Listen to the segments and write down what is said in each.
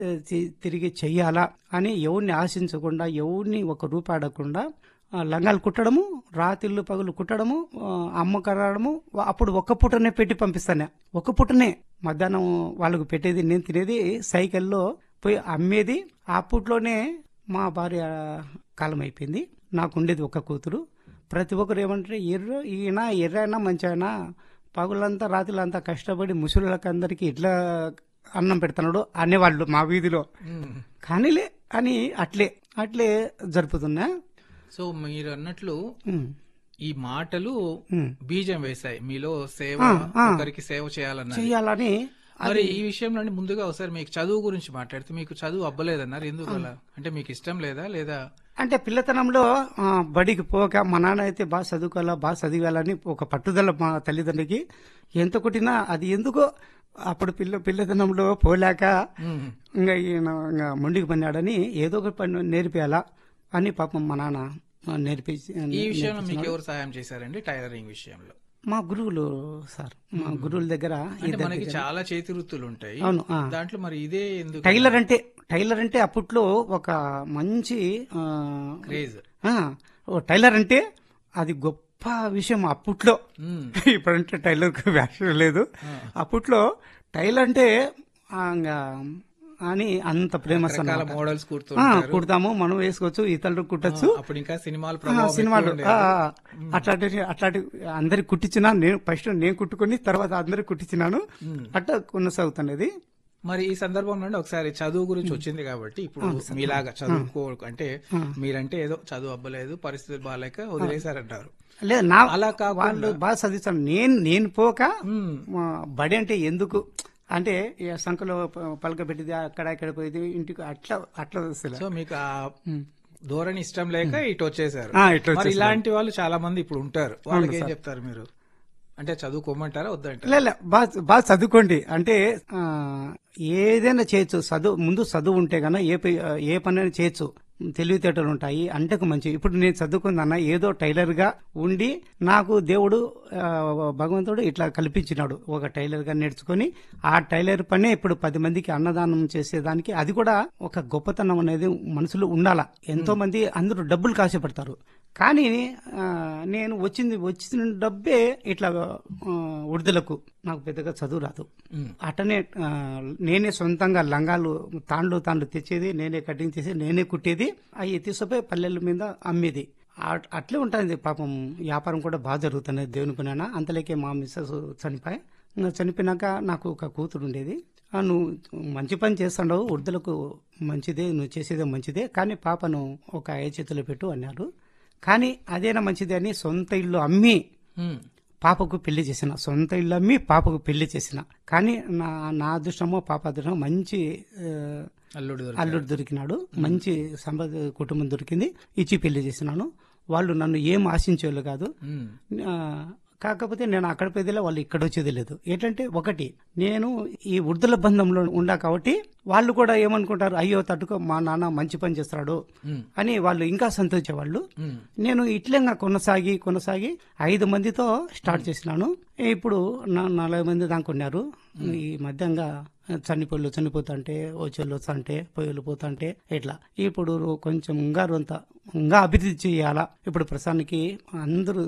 తి- తిరిగి చెయ్యాలా అని ఎవరిని ఆశించకుండా ఎవరిని ఒక రూపాయి అడగకుండా ఆ, లంగాలు కుట్టడము రాత్రిళ్ళు పగులు కుట్టడము ఆ, అమ్మ కరడము అప్పుడు ఒక్క పూటనే పెట్టి పంపిస్తాను ఒక్క పూటనే మధ్యాహ్నం వాళ్ళకు పెట్టేది నేను తినేది సైకిల్లో పోయి అమ్మేది ఆ పూటలోనే మా భార్య కాలం అయిపోయింది నాకు ఉండేది ఒక కూతురు ప్రతి ఒక్కరు ఏమంటారు ఎర్ర ఈయన ఎర్రైనా మంచిగా పగులంతా రాత్రులంతా కష్టపడి ముసలిళ్ళకి అందరికీ ఇట్లా అన్నం పెడుతున్నాడు అనేవాళ్ళు మా వీధిలో కానీలే అని అట్లే అట్లే జరుపుతున్నా సో మీరు అన్నట్లు ఉమ్, ఈ మాటలు ఉమ్. బీజం వేశాయి మీలో సేవ ఆ, ఆ. ఒకరికి సేవ చేయాలన్నది చెయ్యాలని మరి ఈ విషయంలో ముందుగా ఒకసారి మీకు చదువు గురించి మాట్లాడితే మీకు చదువు అవ్వలేదన్నారు ఎందుకు అలా అంటే మీకు ఇష్టం లేదా లేదా అంటే పిల్లతనంలో ఆ, బడికి పోక మా నాన్న అయితే బాగా చదువుకోవాలా బాగా చదివాలని ఒక పట్టుదల మా తల్లిదండ్రులకి ఎంత కొట్టినా అది ఎందుకో అప్పుడు పిల్ల పిల్లతనంలో పోలేక మ్మ్. ఇంకా ఈయన ఇంకా మొండికి పన్నాడని ఏదో ఒక పని నేర్పియాలా అని పాపం మా నాన్న ఆ, నేర్పించి ఈ విషయంలో మీకు ఎవరు సహాయం చేశారండి టైలరింగ్ విషయంలో మా గురువులు సార్ మా గురువుల దగ్గర అంటే మనకి చాలా చేతి వృత్తులు ఉంటాయి అవును ఆ. దాంట్లో మరి ఇదే ఎందుకు టైలర్ అంటే టైలర్ అంటే అప్పట్లో ఒక మంచి ఆ, క్రేజ్ ఆ, ఓ టైలర్ అంటే అది గొప్ప విషయం అప్పట్లో మ్మ్. ఇప్పుడంటే టైలర్ వ్యాసం లేదు అప్పట్లో టైలర్ అంటే ఆ, ఇంకా అని అంత ప్రేమ రకరకాల మోడల్స్ కుడుతూ ఆ, కుడతాము మనం వేసుకోవచ్చు ఇతరులు కుట్టచ్చు అప్పుడు ఇంకా సినిమాల ఆ, ప్రభావం సినిమాలు ఎక్కువ ఉండేది. ఆ, ఆ, అట్లాంటి అట్లాంటి అందరికి కుట్టించినా నేను ఫస్ట్ నేను కుట్టుకొని తర్వాత అందరికి కుట్టించినాను అట్లా కొనసాగుతున్నది మరి ఈ సందర్భంలో ఒకసారి చదువు గురించి వచ్చింది కాబట్టి ఇప్పుడు మీలాగా చదువుకో అంటే మీరంటే ఏదో చదువు అవ్వలేదు పరిస్థితులు బాగాలేక వదిలేశారంటారు లేదు నా అలా కాకుండా వాళ్ళు బాగా చదివిస్తాను నేను నేను పోక మ్మ్. మా బడి అంటే ఎందుకు అంటే ఈ సంఖలో ప- పలకబెట్టింది అక్కడ ఇక్కడ పోయింది ఇంటికి అట్లా అట్లా అసలు సో మీకు ఆ ధోరణి ఇష్టం లేక ఇటు వచ్చేసారు ఆ, ఇట్లా మరి ఇలాంటి వాళ్ళు చాలా మంది ఇప్పుడు ఉంటారు వాళ్ళకి ఏం చెప్తారు మీరు అంటే చదువుకోమంటారా వద్దంటారా లే లే, బాగా బాగా చదువుకోండి అంటే ఆ, ఏదైనా చేయొచ్చు చదువు ముందు చదువు ఉంటే గన ఏ పై- ఏ పనైనా చేయొచ్చు తెలివితేటలు ఉంటాయి అంటకు మంచి ఇప్పుడు నేను చదువుకుందన్న ఏదో టైలర్ గా ఉండి నాకు దేవుడు ఆ, భగవంతుడు ఇట్లా కల్పించినాడు ఒక టైలర్ గా నేర్చుకొని ఆ టైలర్ పనే ఇప్పుడు పది మందికి అన్నదానం చేసేదానికి అది కూడా ఒక గొప్పతనం అనేది మనసులో ఉండాల ఎంతో మంది అందరూ డబ్బులు కాశపడతారు కానీ ఆ, నేను వచ్చింది వచ్చిన డబ్బే ఇట్లా ఆ, ఉడుదలకు నాకు పెద్దగా చదువు రాదు అటనే ఆ, నేనే సొంతంగా లంగాలు తాండ్లు తాండ్లు తెచ్చేది నేనే కటింగ్ చేసి నేనే కుట్టేది అవి తీసుకుపోయి పల్లెల మీద అమ్మేది ఆ- అట్లే ఉంటుంది పాపం వ్యాపారం కూడా బాగా జరుగుతున్నది దేవుని పైన అంతలోకే మా మిస్సెస్ చనిపోయి ఇంకా చనిపోయినాక నాకు ఒక కూతురు ఉండేది ఆ, నువ్వు మంచి పని చేస్తాడవు వృద్ధులకు మంచిదే నువ్వు చేసేదే మంచిదే కానీ పాపను ఒక ఏ చేతిలో పెట్టు అన్నారు కానీ అదేనా మంచిది అని సొంత ఇల్లు అమ్మి మ్మ్. పాపకు పెళ్లి చేసిన సొంత ఇల్లు అమ్మి పాపకు పెళ్లి చేసిన కానీ నా నా అదృష్టమో పాప అదృష్టమో మంచి ఆ, అల్లుడు దొరికి- అల్లుడు దొరికినాడు మంచి సంపద కుటుంబం దొరికింది ఇచ్చి పెళ్లి చేసినాను వాళ్ళు నన్ను ఏం ఆశించేవాళ్ళు కాదు మ్మ్. ఆ, కాకపోతే నేను అక్కడ పోయేదిలే వాళ్ళు ఇక్కడ వచ్చేది లేదు ఏంటంటే ఒకటి నేను ఈ వృద్ధుల బంధంలో ఉండా కాబట్టి వాళ్ళు కూడా ఏమనుకుంటారు అయ్యో తట్టుకో మా నాన్న మంచి పని చేస్తాడు మ్మ్. అని వాళ్ళు ఇంకా సంతోషించేవాళ్ళు మ్మ్. నేను ఇట్లంగా కొనసాగి కొనసాగి ఐదు మందితో స్టార్ట్ చేసినాను ఇప్పుడు నా నలభై మంది దాకా ఉన్నారు ఈ మధ్యంగా చనిపోళ్ళు చనిపోతుంటే వచ్చేళ్ళు వస్తుంటే పొయ్యిలు పోతుంటే ఇట్లా ఇప్పుడు కొంచెం ఇంకా రొంత ఇంకా అభివృద్ధి చేయాలా ఇప్పుడు ప్రస్తుతానికి అందరూ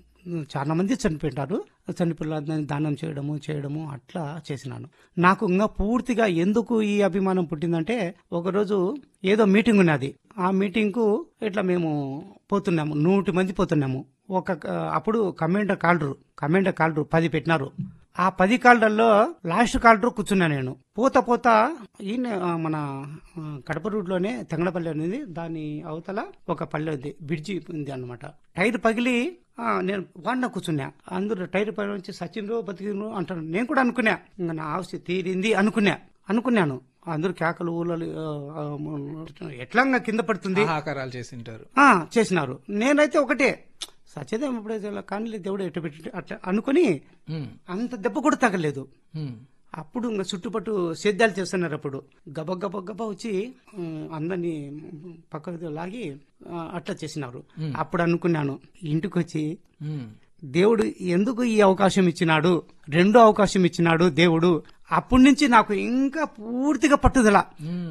చాలా మంది చనిపోయింటారు చనిపోయిన దానం చేయడము చేయడము అట్లా చేసినాను నాకు ఇంకా పూర్తిగా ఎందుకు ఈ అభిమానం పుట్టిందంటే ఒకరోజు ఏదో మీటింగ్ ఉన్నది ఆ మీటింగ్ కు ఇట్లా మేము పోతున్నాము నూటి మంది పోతున్నాము ఒక అప్పుడు కమాండర్ కాల్డరు కమాండర్ కాల్డరు పది పెట్టినారు ఆ పది కాళ్ళల్లో లాస్ట్ కాల్డర్ కూర్చున్నా నేను పోత పోత ఈయన ఆ, మన ఆ, కడప రూట్ లోనే తెంగడపల్లి అనేది దాని అవతల ఒక పల్లె ఉంది బ్రిడ్జి ఉంది అన్నమాట టైర్ పగిలి ఆ, నేను వాడిన కూర్చున్నా అందరూ టైర్ పైన వచ్చి సచిన్రో బతికినరు అంటారు నేను కూడా అనుకున్నా ఇంకా నా ఆస్తి తీరింది అనుకున్నా అనుకున్నాను అందరూ కేకలు ఊళ్ళలు ఆ, ఆ, ఎట్లా కింద పడుతుంది ఆహాకారాలు చేసింటారు ఆ చేసినారు నేనైతే ఒకటే సత్యదేవం ఇప్పుడే కానీ దేవుడు ఎట్టు పెట్టి అట్లా అనుకుని మ్మ్. అంత దెబ్బ కూడా తగలేదు మ్మ్. అప్పుడు ఇంకా చుట్టుపట్టు సేద్యాలు చేస్తున్నారు అప్పుడు గబ గబ గబ వచ్చి ఆ, అందరినీ పక్కకు లాగి ఆ, అట్లా చేసినారు అప్పుడు అనుకున్నాను ఇంటికి వచ్చి మ్మ్. దేవుడు ఎందుకు ఈ అవకాశం ఇచ్చినాడు రెండో అవకాశం ఇచ్చినాడు దేవుడు అప్పటి నుంచి నాకు ఇంకా పూర్తిగా పట్టుదల